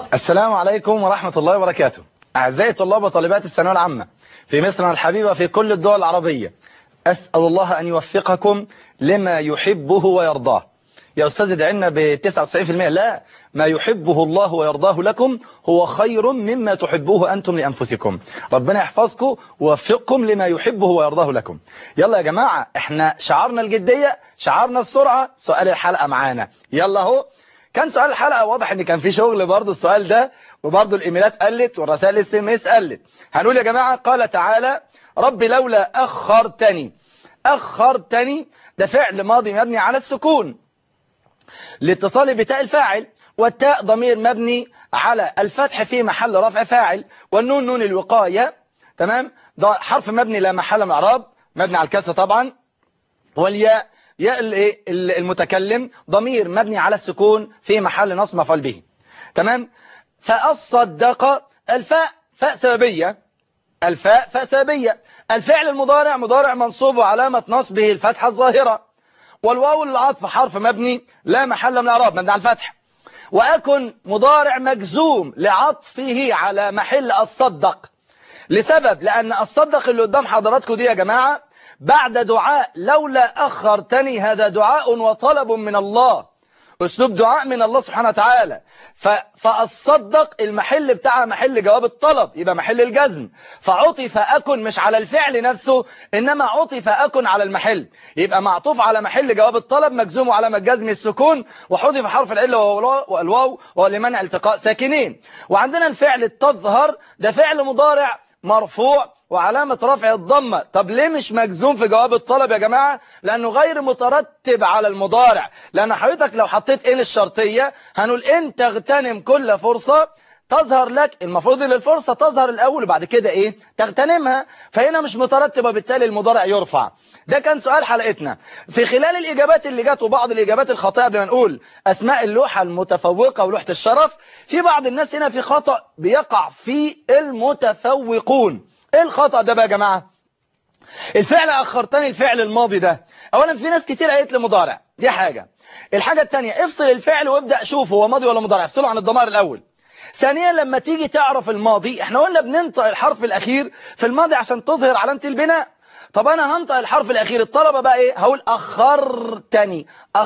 السلام عليكم ورحمة الله وبركاته أعزائي طلاب وطالبات الثانويه العامة في مصر الحبيبة في كل الدول العربية أسأل الله أن يوفقكم لما يحبه ويرضاه يا أستاذ ادعينا ب 99% لا ما يحبه الله ويرضاه لكم هو خير مما تحبوه أنتم لأنفسكم ربنا يحفظكم ووفقكم لما يحبه ويرضاه لكم يلا يا جماعة احنا شعارنا الجدية شعارنا السرعة سؤال الحلقة معانا يلا اهو كان سؤال الحلقة واضح ان كان في شغل برضو السؤال ده وبرضو الايميلات قلت والرسائل اس ام اس قلت هنقول يا جماعة قال تعالى رب لولا أخرتني أخرتني ده فعل ماضي مبني على السكون لاتصال بتاء الفاعل والتاء ضمير مبني على الفتح في محل رفع فاعل والنون نون الوقاية تمام ده حرف مبني لا محل من اعراب مبني على الكسر طبعا والياء ياء المتكلم ضمير مبني على السكون في محل نصب مفعول به تمام فالصدق الفاء فاء سببية الفاء فاء سببية الفعل المضارع مضارع منصوب وعلامة نصبه الفتحة الظاهرة والواو العطف حرف مبني لا محل من الاعراب مبني على الفتح وأكن مضارع مجزوم لعطفه على محل الصدق لسبب لأن الصدق اللي قدام حضراتكم دي يا جماعة بعد دعاء لولا أخرتني هذا دعاء وطلب من الله أسلوب دعاء من الله سبحانه وتعالى فالصدق المحل بتاعها محل جواب الطلب يبقى محل الجزم فعطف أكن مش على الفعل نفسه إنما عطف أكن على المحل يبقى معطوف على محل جواب الطلب مجزوم على الجزم السكون وحذف حرف العلة والواو ولمنع التقاء ساكنين وعندنا الفعل تظهر ده فعل مضارع مرفوع وعلامة رفع الضمة طب ليه مش مجزوم في جواب الطلب يا جماعة لأنه غير مترتب على المضارع لأن حضرتك لو حطيت إن الشرطية هنقول إن تغتنم كل فرصة تظهر لك المفروض ان الفرصة تظهر الأول وبعد كده إيه تغتنمها فهنا مش مترتبة بالتالي المضارع يرفع ده كان سؤال حلقتنا في خلال الإجابات اللي جت وبعض الإجابات الخاطئة قبل ما نقول أسماء اللوحة المتفوقة ولوحة الشرف في بعض الناس هنا في خطأ بيقع في المتفوقون ايه الخطأ ده بقى يا جماعة الفعل أخرتني الفعل الماضي ده أولا في ناس كتير قالت لي مضارع دي حاجة الحاجة التانية افصل الفعل وابدأ شوف هو ماضي ولا مضارع افصله عن الضمائر الأول ثانيا لما تيجي تعرف الماضي احنا قلنا بننطق الحرف الأخير في الماضي عشان تظهر علامة البناء طب انا هنطق الحرف الاخير الطلبة بقى ايه هقول اخرتني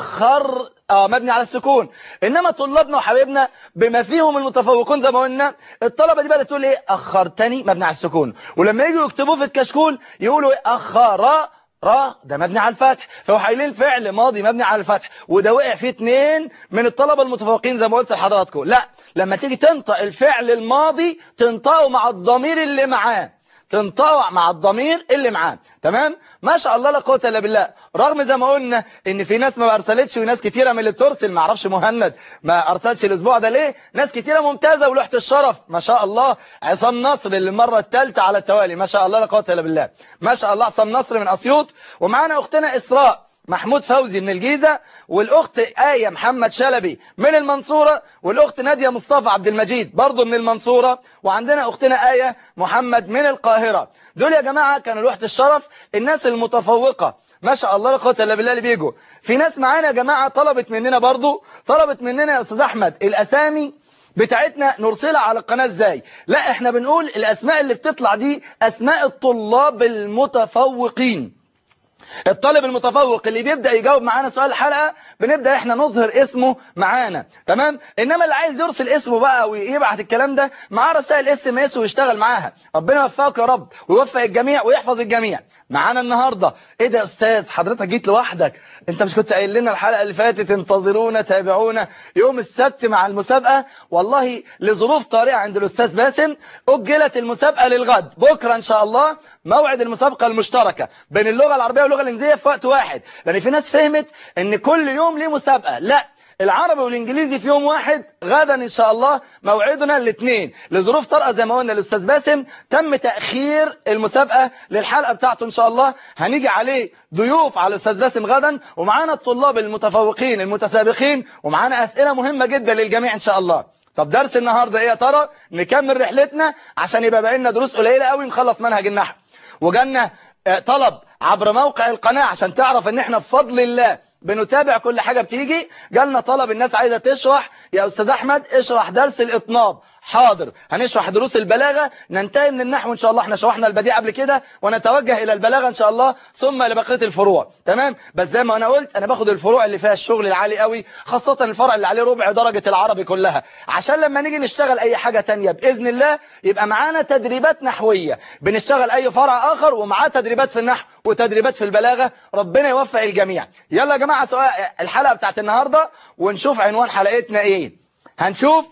اخر اه مبني على السكون انما طلابنا وحبايبنا بما فيهم المتفوقون زي ما قلنا الطلبة دي بقى تقول ايه اخرتني مبني على السكون ولما يجوا يكتبوه في الكشكول يقولوا ايه اخر را ده مبني على الفتح فهو قايلين فعل ماضي مبني على الفتح وده وقع فيه اثنين من الطلبة المتفوقين زي ما قلت لحضراتكم لا لما تيجي تنطق الفعل الماضي تنطقه مع الضمير اللي معاه تنطوع مع الضمير اللي معاه تمام ما شاء الله لا قوه الا بالله رغم زي ما قلنا ان في ناس ما ارسلتش وناس كتيره من اللي بترسل ما اعرفش مهند ما ارسلش الاسبوع ده ليه ناس كتيره ممتازه ولوحه الشرف ما شاء الله عصام نصر اللي المره الثالثه على التوالي ما شاء الله لا قوه الا بالله ما شاء الله عصام نصر من اسيوط ومعانا اختنا اسراء محمود فوزي من الجيزة والأخت آية محمد شلبي من المنصورة والأخت نادية مصطفى عبد المجيد برضو من المنصورة وعندنا أختنا آية محمد من القاهرة دول يا جماعة كانوا لوحة الشرف الناس المتفوقة ما شاء الله لا قوه الا بالله اللي بيجوا في ناس معانا يا جماعة طلبت مننا برضو طلبت مننا يا أستاذ أحمد الأسامي بتاعتنا نرسلها على القناة ازاي لا احنا بنقول الأسماء اللي بتطلع دي أسماء الطلاب المتفوقين الطالب المتفوق اللي بيبدأ يجاوب معانا سؤال الحلقة بنبدأ احنا نظهر اسمه معانا تمام انما اللي عايز يرسل اسمه بقى ويبعت الكلام ده معاه رسائل اس ام اس ويشتغل معاها ربنا يوفقك يا رب ويوفق الجميع ويحفظ الجميع معانا النهاردة ايه ده يا استاذ حضرتك جيت لوحدك انت مش كنت قايل لنا الحلقة اللي فاتت انتظرونا تابعونا يوم السبت مع المسابقة والله لظروف طارئة عند الاستاذ باسم اجلت المسابقة للغد بكرة ان شاء الله موعد المسابقة المشتركة بين اللغة العربية واللغة الإنجليزية في وقت واحد لأن في ناس فهمت ان كل يوم ليه مسابقة لا العربي والإنجليزي في يوم واحد غدا إن شاء الله موعدنا الاثنين لظروف طارئة زي ما قلنا الأستاذ باسم تم تأخير المسابقة للحلقة بتاعته إن شاء الله هنيجي عليه ضيوف على الأستاذ باسم غدا ومعانا الطلاب المتفوقين المتسابقين ومعانا أسئلة مهمة جدا للجميع إن شاء الله طب درس النهاردة إيه يا ترى نكمل رحلتنا عشان يبقى بقى لنا دروس قليلة قوي نخلص منهج النحو وجالنا طلب عبر موقع القناة عشان تعرف ان احنا بفضل الله بنتابع كل حاجة بتيجي جالنا طلب الناس عايزة تشرح يا أستاذ أحمد اشرح درس الإطناب حاضر هنشرح دروس البلاغة ننتهي من النحو إن شاء الله احنا شرحنا البديع قبل كده ونتوجه إلى البلاغة إن شاء الله ثم لبقية الفروع تمام بس زي ما أنا قلت أنا باخد الفروع اللي فيها الشغل العالي قوي خاصة الفرع اللي عليه ربع درجة العربي كلها عشان لما نيجي نشتغل أي حاجة تانية بإذن الله يبقى معانا تدريبات نحوية بنشتغل أي فرع آخر ومعاه تدريبات في النحو وتدريبات في البلاغة ربنا يوفق الجميع يلا يا جماعة سؤال الحلقة بتاعت النهاردة ونشوف عنوان حلقتنا إيه هنشوف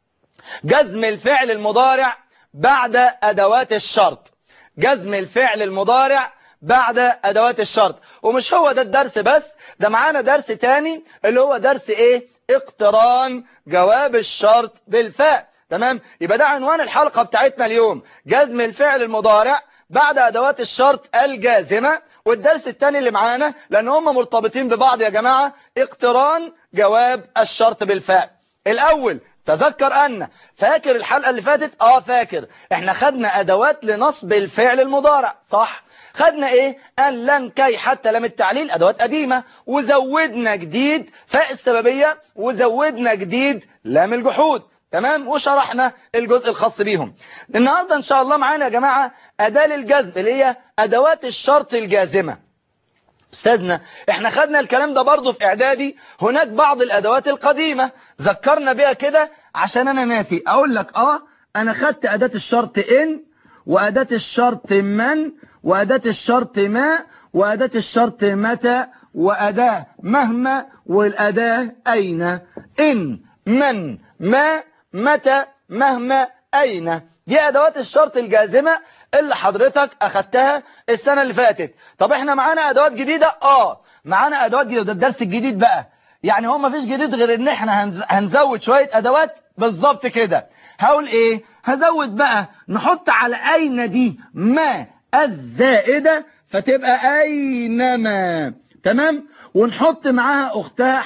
جزم الفعل المضارع بعد أدوات الشرط جزم الفعل المضارع بعد أدوات الشرط ومش هو ده الدرس بس ده معانا درس تاني اللي هو درس ايه اقتران جواب الشرط بالفاء تمام يبقى ده عنوان الحلقة بتاعتنا اليوم جزم الفعل المضارع بعد أدوات الشرط الجازمة والدرس الثاني اللي معانا لأن هم مرتبطين ببعض يا جماعة اقتران جواب الشرط بالفاء الأول تذكر أن فاكر الحلقة اللي فاتت اه فاكر احنا خدنا أدوات لنصب الفعل المضارع صح خدنا ايه ان لن كي حتى لم التعليل ادوات قديمة وزودنا جديد فاء السببية وزودنا جديد لام الجحود تمام وشرحنا الجزء الخاص بيهم النهاردة ان شاء الله معانا يا جماعة اداة للجزم اللي هي ادوات الشرط الجازمة استاذنا احنا خدنا الكلام ده برضه في اعدادي هناك بعض الادوات القديمة ذكرنا بيها كده عشان انا ناسي اقول لك اه انا خدت اداة الشرط ان واداة الشرط من واداة الشرط ما واداة الشرط متى واداة مهما والاداة اين ان من ما متى مهما اين دي ادوات الشرط الجازمة اللي حضرتك اخدتها السنة اللي فاتت طب احنا معانا ادوات جديدة اه معانا ادوات جديدة ده الدرس الجديد بقى يعني هو مفيش جديد غير ان احنا هنز... هنزود شوية ادوات بالظبط كده هقول ايه هزود بقى نحط على اين دي ما الزائدة فتبقى اينما تمام ونحط معاها اختها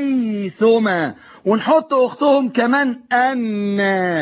حيثما ونحط اختهم كمان ان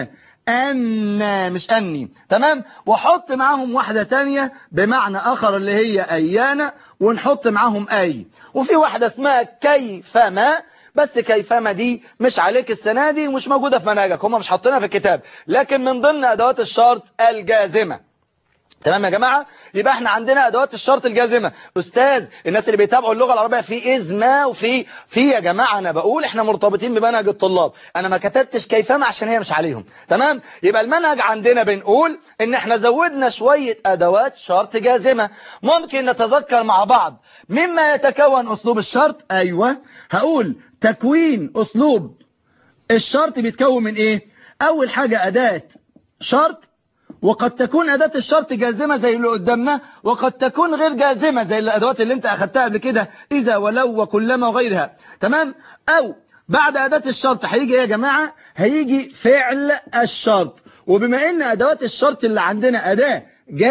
أن مش أني تمام وحط معاهم واحدة تانية بمعنى آخر اللي هي أيانا ونحط معاهم أي وفي واحدة اسمها كيفما بس كيفما دي مش عليك السنة دي ومش موجودة في منهجك هم مش حاطينها في الكتاب لكن من ضمن أدوات الشرط الجازمة تمام يا جماعة يبقى احنا عندنا ادوات الشرط الجازمة استاذ الناس اللي بيتابعوا اللغة العربية في ازمة وفي في يا جماعة انا بقول احنا مرتبطين بمنهج الطلاب انا ما كتبتش كيفما عشان هي مش عليهم تمام يبقى المنهج عندنا بنقول ان احنا زودنا شوية ادوات شرط جازمة ممكن نتذكر مع بعض مما يتكون اسلوب الشرط ايوه هقول تكوين اسلوب الشرط بيتكون من ايه اول حاجة اداة شرط وقد تكون أداة الشرط جازمة زي اللي قدامنا وقد تكون غير جازمة زي الأدوات اللي انت أخدتها قبل كده إذا ولو وكلما وغيرها تمام أو بعد أداة الشرط هيجي يا جماعة هيجي فعل الشرط وبما إن أدوات الشرط اللي عندنا أداة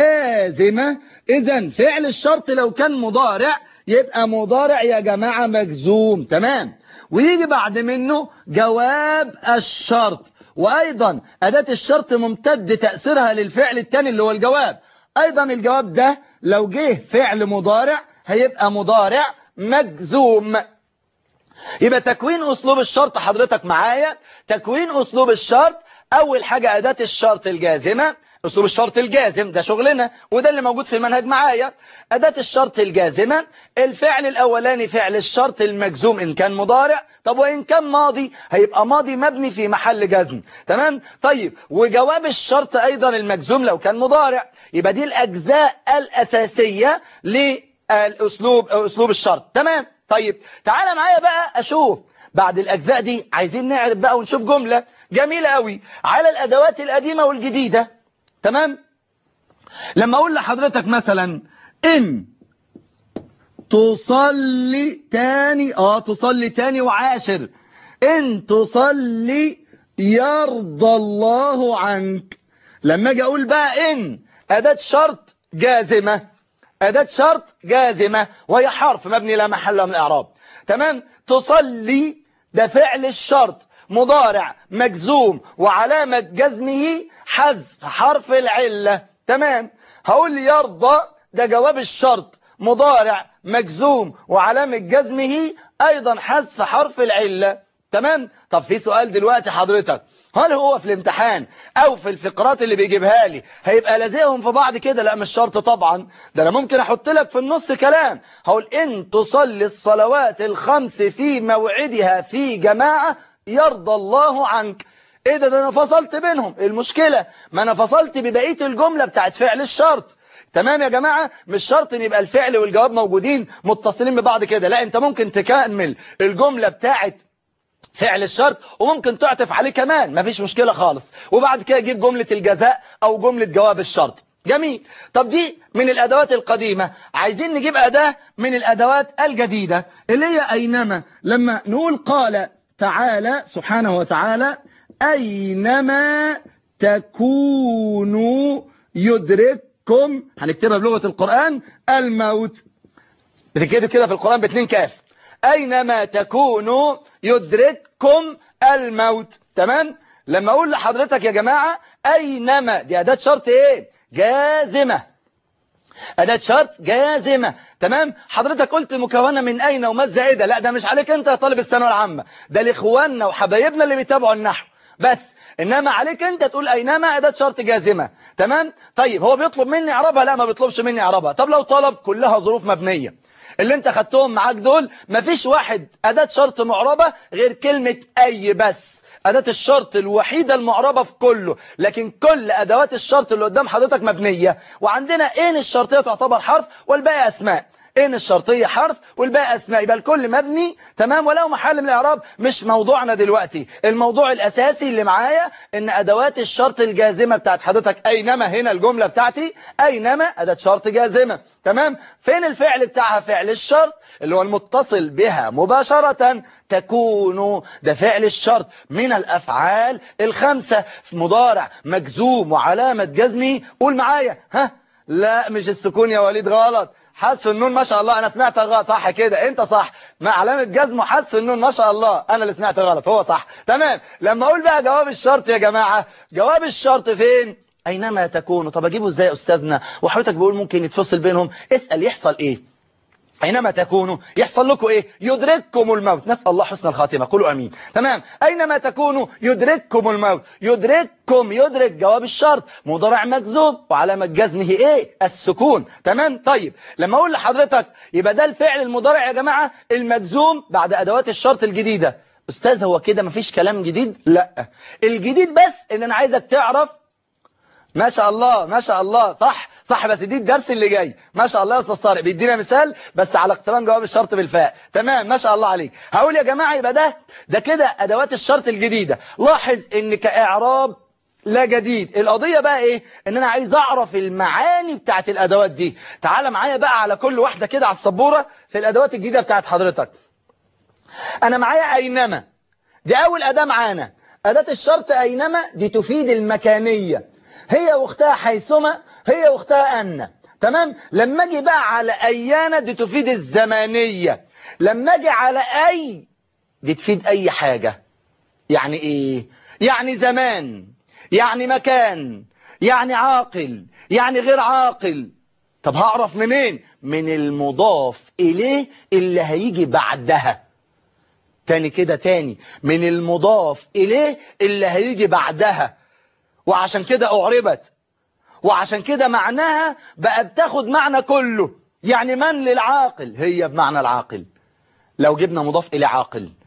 جازمة إذا فعل الشرط لو كان مضارع يبقى مضارع يا جماعة مجزوم تمام ويجي بعد منه جواب الشرط وأيضا أداة الشرط ممتد تأثيرها للفعل الثاني اللي هو الجواب أيضا الجواب ده لو جه فعل مضارع هيبقى مضارع مجزوم يبقى تكوين أسلوب الشرط حضرتك معايا تكوين أسلوب الشرط أول حاجة أداة الشرط الجازمة أسلوب الشرط الجازم ده شغلنا وده اللي موجود في المنهج معايا أداة الشرط الجازمة الفعل الأولاني فعل الشرط المجزوم إن كان مضارع طب وإن كان ماضي هيبقى ماضي مبني في محل جزم تمام طيب وجواب الشرط أيضا المجزوم لو كان مضارع يبقى دي الأجزاء الأساسية للأسلوب أو أسلوب الشرط تمام طيب تعالى معايا بقى أشوف بعد الأجزاء دي عايزين نعرف بقى ونشوف جملة جميلة قوي على الأدوات القديمة والجديدة تمام لما أقول لحضرتك مثلا إن تصلي تاني آه تصلي تاني وعاشر إن تصلي يرضى الله عنك لما أجي أقول بقى إن أداة شرط جازمة أداة شرط جازمة وهي حرف مبني لا محل من الإعراب تمام تصلي ده فعل الشرط مضارع مجزوم وعلامة جزمه حذف حرف العلة تمام هقول لي يرضى ده جواب الشرط مضارع مجزوم وعلامة جزمه أيضا حذف حرف العلة تمام طب في سؤال دلوقتي حضرتك هل هو في الامتحان او في الفقرات اللي بيجيبها لي هيبقى لازقهم في بعض كده لا مش شرط طبعا ده انا ممكن احط لك في النص كلام هقول ان تصلي الصلوات الخمس في موعدها في جماعة يرضى الله عنك ايه ده ده انا فصلت بينهم المشكلة ما انا فصلت ببقية الجملة بتاعت فعل الشرط تمام يا جماعة مش شرط ان يبقى الفعل والجواب موجودين متصلين ببعض كده لا انت ممكن تكمل الجملة بتاعت فعل الشرط وممكن تعطف عليه كمان مفيش مشكلة خالص وبعد كده جيب جملة الجزاء او جملة جواب الشرط جميل طب دي من الادوات القديمة عايزين نجيب اداة من الادوات الجديدة اللي هي اينما لما نقول قال تعالى سبحانه وتعالى اينما تكونوا يدرككم هنكتبها بلغة القرآن الموت بتكتب كده في القرآن باتنين كاف أينما تكونوا يدرككم الموت تمام لما أقول لحضرتك يا جماعة أينما دي أداة شرط إيه جازمة أداة شرط جازمة تمام حضرتك قلت مكونة من أين وما الزائدة لا ده مش عليك أنت يا طالب الثانويه العامة ده لإخواننا وحبايبنا اللي بيتابعوا النحو بس إنما عليك أنت تقول أينما أداة شرط جازمة تمام طيب هو بيطلب مني إعرابها لا ما بيطلبش مني إعرابها طب لو طلب كلها ظروف مبنية اللي انت خدتهم معاك دول مفيش واحد أداة شرط معربة غير كلمة أي بس أداة الشرط الوحيدة المعربة في كله لكن كل أدوات الشرط اللي قدام حضرتك مبنية وعندنا إن الشرطية تعتبر حرف والباقي أسماء إن الشرطية حرف والباقي أسماء يبقى الكل مبني تمام ولو محل من الإعراب مش موضوعنا دلوقتي الموضوع الأساسي اللي معايا إن أدوات الشرط الجازمة بتاعت حضرتك أينما هنا الجملة بتاعتي أينما أداة شرط جازمة تمام فين الفعل بتاعها فعل الشرط اللي هو المتصل بها مباشرة تكون ده فعل الشرط من الأفعال الخمسة في مضارع مجزوم وعلامة جزمه قول معايا ها لا مش السكون يا وليد غلط حذف النون ما شاء الله انا سمعت غلط صح كده انت صح مع علامه جزم وحذف النون ما شاء الله انا اللي سمعت غلط هو صح تمام لما اقول بقى جواب الشرط يا جماعه جواب الشرط فين اينما تكونوا طب اجيبه ازاي يا استاذنا وحضرتك بيقول ممكن يتفصل بينهم اسال يحصل ايه أينما تكونوا يحصل لكم إيه يدرككم الموت نسأل الله حسن الخاتمة قولوا أمين تمام أينما تكونوا يدرككم الموت يدرككم يدرك جواب الشرط مضارع مجزوم وعلامة جزمه إيه السكون تمام طيب لما أقول لحضرتك يبقى ده الفعل المضارع يا جماعة المجزوم بعد أدوات الشرط الجديدة أستاذ هو كده مفيش كلام جديد لا الجديد بس إن أنا عايزك تعرف ما شاء الله ما شاء الله صح صح بس دي الدرس اللي جاي ما شاء الله يا استاذ طارق بيدينا مثال بس على اقتران جواب الشرط بالفاء تمام ما شاء الله عليك هقول يا جماعه يبقى ده ده كده ادوات الشرط الجديده لاحظ ان كاعراب لا جديد القضية بقى ايه ان انا عايز اعرف المعاني بتاعت الادوات دي تعال معايا بقى على كل واحدة كده على السبورة في الادوات الجديدة بتاعت حضرتك انا معايا اينما دي اول اداة معانا اداة الشرط اينما دي تفيد المكانية هي واختها حيثما هي واختها أن تمام لما اجي بقى على أيانا دي تفيد الزمانية لما اجي على أي دي تفيد أي حاجة يعني إيه يعني زمان يعني مكان يعني عاقل يعني غير عاقل طب هعرف منين من المضاف إليه اللي هيجي بعدها تاني كده تاني من المضاف إليه اللي هيجي بعدها وعشان كده أعربت وعشان كده معناها بقى بتاخد معنى كله يعني من للعاقل هي بمعنى العاقل لو جبنا مضاف إلى عاقل